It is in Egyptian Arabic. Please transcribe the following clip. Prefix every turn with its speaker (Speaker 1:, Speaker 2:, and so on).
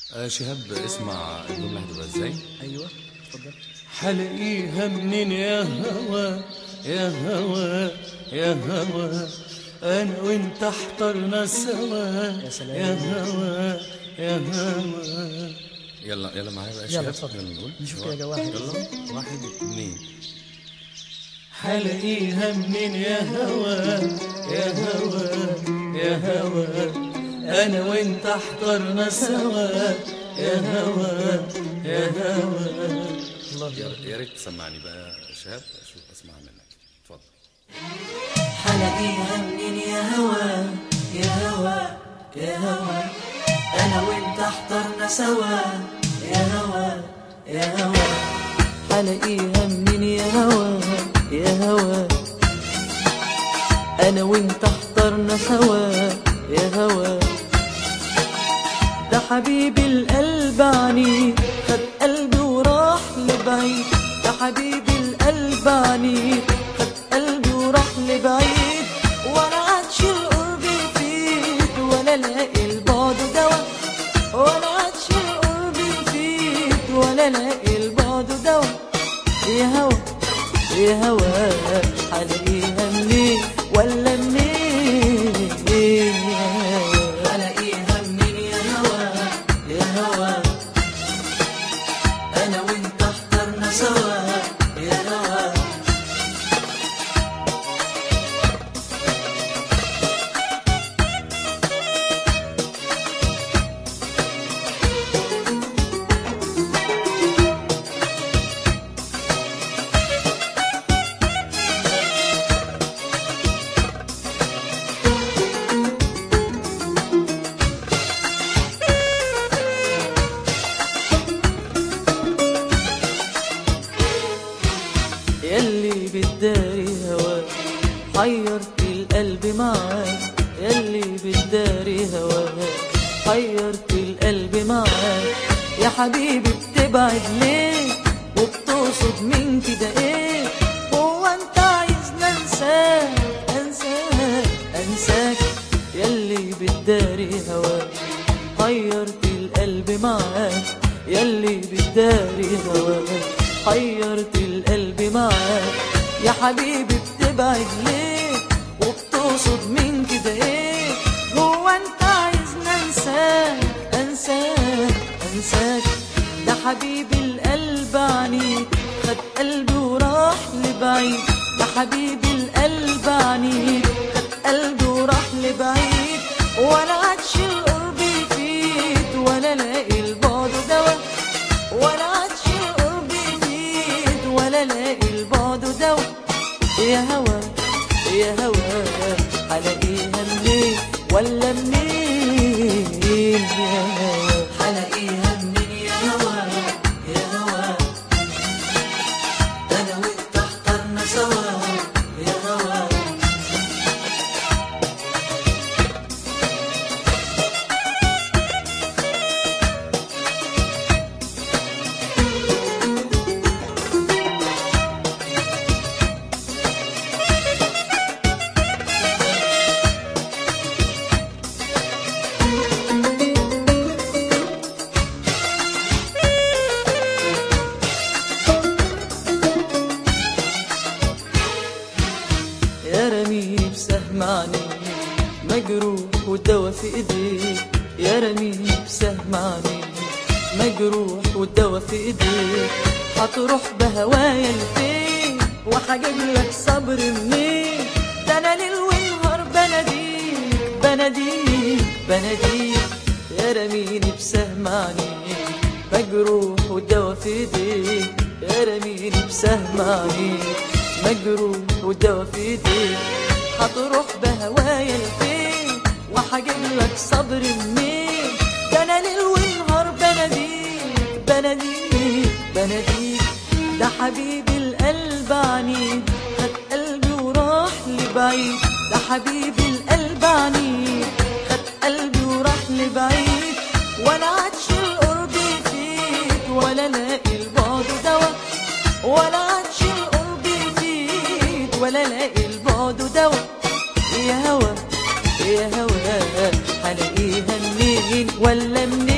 Speaker 1: آه شهاب اسمع الجملة هتبقى ازاي؟
Speaker 2: ايوه اتفضل
Speaker 1: حلاقيها منين يا هوا يا هوا يا هوا انا وانت احترنا سوا
Speaker 2: يا سلام.
Speaker 1: يا هوا يا هوا يلا يلا معايا بقى يا
Speaker 2: يلا
Speaker 1: شهاب
Speaker 2: اتفضل.
Speaker 1: يلا نقول
Speaker 2: نشوف كده جو واحد.
Speaker 1: يلا واحد اتنين حلاقيها منين يا هوا يا هوا يا هوا انا وانت احترنا سوا يا هوا يا هوا
Speaker 2: الله
Speaker 1: يا يا ريت تسمعني بقى يا شهاب اشوف اسمع منك اتفضل
Speaker 3: حلاقيها منين يا هوا يا هوا يا هوا انا وانت احترنا سوا يا هوا يا هوا حلاقيها منين يا هوا يا هوا انا وانت احترنا سوا يا هوا ده حبيبي القلب عنيد خد قلبي وراح لبعيد ده حبيبي القلب عنيد خد قلبي وراح لبعيد ولا عادش القرب يفيد ولا لاقي البعد دوا ولا عادش القرب يفيد ولا لاقي البعد دوا يا هوا يا هوا حلاقيها منين ولا منين حلاقيها منين يا هوا يا هوا انا وانت احترنا سوا يا هوا يلي بتداري هواك حيرت القلب معاك يلي بتداري هواك حيرت القلب معاك يا حبيبي بتبعد ليه وبتقصد من كده ايه هو انت عايزني انساك انساك انساك يلي بتداري هواك حيرت القلب معاك يلي بتداري هواك حيرت القلب معاك يا حبيبي بتبعد ليه وبتقصد من كده ايه هو انت عايزني انساك انساك انساك ده حبيبي القلب عنيد خد قلبي وراح لبعيد ده حبيبي القلب عنيد خد قلبي وراح لبعيد ولا عادش القرب يفيد ولا لاقي البعد دوا ولا عادش القرب يفيد ولا لاقي البعد دوا يا هوا يا هوا حلاقيها منين ولا منين يا هوا حلاقيها منين يا هوا يا هوا انا وانت احترنا سوا يا هوا يا رميني بسهم عنيك مجروح والدوا في ايديك يا رميني بسهم عنيك مجروح والدوا في ايديك هتروح بهوايا لفين وهجيب لك صبر منين ده انا ليل ونهار بناديك بناديك بناديك يا رميني بسهم عنيك مجروح والدوا في ايديك يا رميني بسهم عنيك مجروح والدوا في ايديك هتروح بهوايا لفين وهجيب لك صبر منين ده انا ليل ونهار بناديك بناديك بناديك ده حبيبي القلب عنيد خد قلبي وراح لبعيد ده حبيبي القلب عنيد خد قلبي وراح لبعيد ولا عادش القرب يفيد ولا لاقي البعد دوا ولا عادش القرب يفيد ولا لاقي البعد دوا يا هوا يا هوا هلاقيها منين ولا منين